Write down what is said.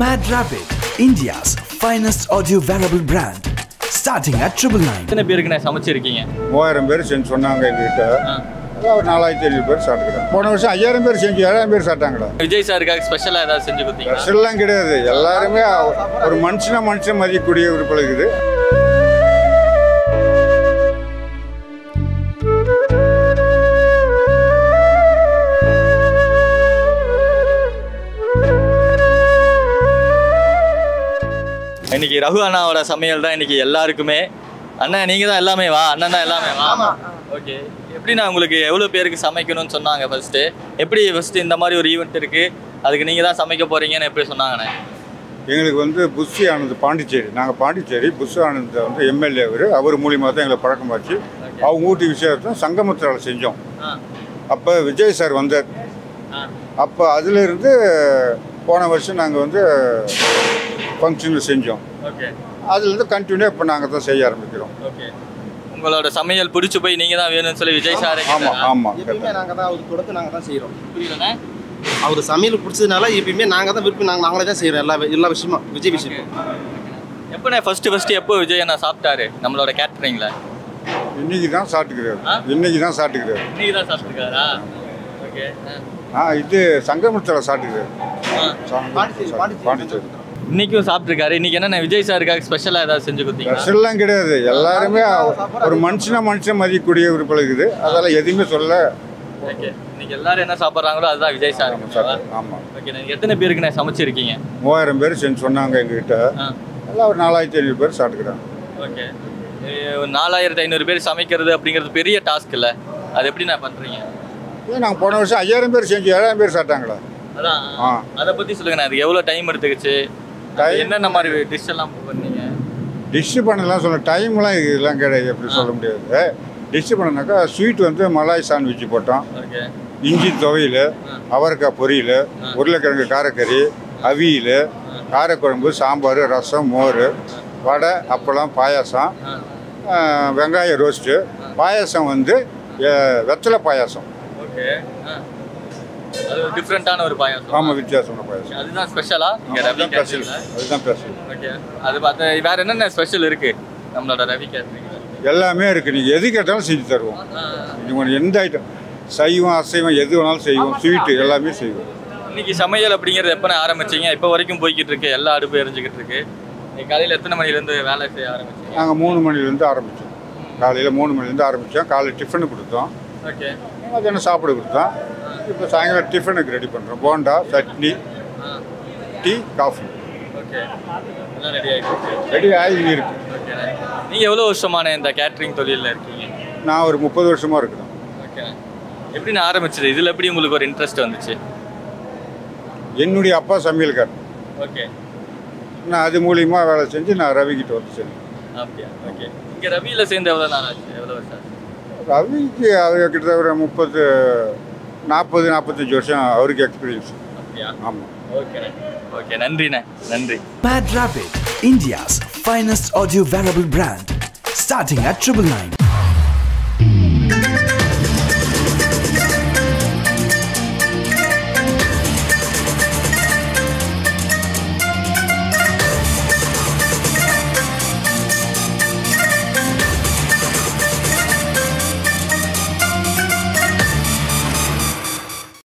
Mad Rabbit, India's finest audio wearable brand. Starting at triple nine. எத்தனை பேருக்கு நான் சமைச்சிருக்கீங்க மூவாயிரம் பேர் செஞ்சு சொன்னாங்க எங்ககிட்ட அதான் ஒரு நாலாயிரத்தி ஐநூறு பேர் சாப்பிட்டுக்கிறேன் போன வருஷம் ஐயாயிரம் பேர் செஞ்சு ஏழாயிரம் பேர் சாப்பிட்டாங்கடா விஜய் சாருக்காக ஸ்பெஷலாக ஏதாவது செஞ்சு கொடுத்தீங்களா ஸ்பெஷல்லாம் கிடையாது எல்லாருமே ஒரு மனுஷனா மனுஷன் மதிக்கக்கூடிய ஒரு பழகுது இன்னைக்கு ரகு அண்ணாவோட சமையல் தான் இன்னைக்கு எல்லாருக்குமே அண்ணன் நீங்க தான் எல்லாமே வா அண்ணன் தான் எல்லாமே வா ஓகே எப்படிண்ணா உங்களுக்கு எவ்வளோ பேருக்கு சமைக்கணும்னு சொன்னாங்க ஃபர்ஸ்ட்டு எப்படி ஃபர்ஸ்ட் இந்த மாதிரி ஒரு ஈவெண்ட் இருக்கு அதுக்கு நீங்க தான் சமைக்க போறீங்கன்னு எப்படி சொன்னாங்கண்ணே எங்களுக்கு வந்து புஷி ஆனந்த் பாண்டிச்சேரி நாங்கள் பாண்டிச்சேரி புஷி ஆனந்த் வந்து எம்எல்ஏ அவர் அவர் மூலியமாக தான் எங்களுக்கு பழக்கமாச்சு அவங்க ஊட்டி விசேஷம் சங்கமத்தில் செஞ்சோம் ஆ அப்போ விஜய் சார் வந்தார் ஆ அப்போ அதிலிருந்து போன வருஷம் நாங்கள் வந்து ஃபங்க்ஷனில் செஞ்சோம் ஓகே அதுலேருந்து கண்டினியூ இப்போ நாங்கள் தான் செய்ய ஆரம்பிக்கிறோம் ஓகே உங்களோட சமையல் பிடிச்சி போய் நீங்க தான் வேணும்னு சொல்லி விஜய் சாரே ஆமாம் ஆமாம் எப்பயுமே நாங்கள் தான் அவருக்கு கொடுத்து நாங்கள் தான் செய்கிறோம் புரியலண்ணே அவர் சமையல் பிடிச்சதுனால எப்பயுமே நாங்கள் தான் விருப்பி நாங்கள் நாங்களே தான் செய்கிறோம் எல்லா எல்லா விஷயமும் விஜய் விஷயம் எப்போண்ணே ஃபர்ஸ்ட் ஃபர்ஸ்ட் எப்போ விஜய் அண்ணா சாப்பிட்டாரு நம்மளோட கேட்டரிங்ல இன்னைக்கு தான் சாப்பிட்டுக்கிறாரு ஆ? இன்னைக்கு தான் சாப்பிட்டுக்கிறாரு இன்னைக்கு தான் சாப்பிட்டுருக்காரா ஓகே ஆ இது சங்கமத்தில் சாப்பிட்டுக்கிறாரு பாண்டிச்சேரி, பாண்டிச்சேரி. பாண்டிச்சேரி இன்னைக்கும் சாப்பிட்டுருக்காரு இன்னைக்கு என்ன விஜய் சாருக்காக ஸ்பெஷலாக ஏதாவது செஞ்சு கொடுத்தீங்களா ஸ்பெஷல்லாம் கிடையாது எல்லாருமே ஒரு மனுஷனா மனுஷன் மதிக்கக்கூடிய ஒரு பழகுது அதெல்லாம் எதுவுமே சொல்ல ஓகே இன்னைக்கு எல்லாரும் என்ன சாப்பிட்றாங்களோ அதுதான் விஜய் சார் ஆமாம் ஓகே நீங்கள் எத்தனை பேருக்கு நான் சமைச்சிருக்கீங்க மூவாயிரம் பேர் செஞ்சு சொன்னாங்க எங்ககிட்ட ஆ எல்லாம் ஒரு நாலாயிரத்தி ஐநூறு பேர் சாப்பிட்டுக்கிறாங்க ஓகே ஒரு நாலாயிரத்தி ஐநூறு பேர் சமைக்கிறது அப்படிங்கிறது பெரிய டாஸ்க் இல்லை அது எப்படி நான் பண்ணுறீங்க ஏன் நாங்கள் போன வருஷம் ஐயாயிரம் பேர் செஞ்சு ஏழாயிரம் பேர் சாப்பிட்டாங்களா அதான் ஆ. அதை பற்றி சொல்லுங்கண்ணே அதுக்கு எவ்வளோ டைம் எடுத்துக்கிச்சு Time? என்னென்ன மாதிரி டிஷ் எல்லாம் பண்ணீங்க டிஷ்ஷு பண்ணலாம் சொல்ல டைம்லாம் இதெல்லாம் கிடையாது எப்படி சொல்ல முடியாது டிஷ்ஷு பண்ணனாக்கா ஸ்வீட் வந்து மலாய் சாண்ட்விச் போட்டோம் ஓகே இஞ்சி துவையல் அவரைக்காய் பொரியல் உருளைக்கிழங்கு காரக்கறி அவியல் காரக்குழம்பு சாம்பார் ரசம் மோர் வடை அப்பளம் பாயாசம் ஆ, வெங்காய ரோஸ்ட்டு பாயாசம் வந்து எ, வெத்தலை பாயாசம் ஓகே அது ஒரு டிஃப்ரெண்ட்டான ஒரு பாயாசம் ஆமாம் வித்தியாசமான பாயாசம் அதுதான் ஸ்பெஷலா இங்கே ரவி அதுதான் ஸ்பெஷல் கேட்டரிங்ல அதுதான் ஸ்பெஷல் ஓகே அது பார்த்து வேற என்னென்ன ஸ்பெஷல் இருக்கு நம்மளோட ரவி கேட்டரிங்ல எல்லாமே இருக்குது நீங்கள் எது கேட்டாலும் செஞ்சு தருவோம் நீங்கள் எந்த ஐட்டம் சைவம் அசைவம் எது வேணாலும் செய்வோம் ஸ்வீட்டு எல்லாமே செய்வோம் இன்னைக்கு சமையல் அப்படிங்கிறது எப்போ ஆரம்பிச்சீங்க இப்போ வரைக்கும் போய்கிட்டு இருக்கு எல்லா அடுப்பு எரிஞ்சுக்கிட்டு இருக்கு நீங்க காலையில் எத்தனை மணிலேருந்து வேலை செய்ய ஆரம்பிச்சீங்க நாங்கள் மூணு மணிலேருந்து ஆரம்பித்தோம் காலையில் மூணு மணிலேருந்து ஆரம்பித்தோம் காலையில் டிஃபனு கொடுத்தோம் ஓகே மத்தியானம் சாப்பிட கொடுத்தோம் இப்போ சாயங்காலம் டிஃபனுக்கு ரெடி பண்ணுறோம் bonda chutney tea coffee okay எல்லாம் ரெடி ஆகிட்டு ரெடி ஆகி இருக்கு ஓகே நீங்கள் எவ்வளோ வருஷமான இந்த கேட்ரிங் தொழிலில் இருக்கீங்க நான் ஒரு முப்பது வருஷமாக இருக்கிறேன் ஓகே எப்படி நான் ஆரம்பிச்சது இதில் எப்படி உங்களுக்கு ஒரு இன்ட்ரெஸ்ட் வந்துச்சு என்னுடைய அப்பா சமையல்கார் ஓகே நான் அது மூலியமா வேலை செஞ்சு நான் ரவிக்கிட்ட வந்து செஞ்சேன் அப்படியா ஓகே இங்கே ரவியில் சேர்ந்து எவ்வளோ நாள் ஆச்சு எவ்வளோ வருஷம் ஆச்சு? ரவிக்கு அவர் கிட்டத்தட்ட ஒரு முப்பது நாற்பது நாற்பத்தஞ்சு வருஷம் அவருக்கு எக்ஸ்பீரியன்ஸ் அப்படியா ஆமாம் ஓகேண்ணே ஓகே நன்றிண்ணே நன்றி Mad Rabbit, India's finest audio wearable brand. Starting at triple nine.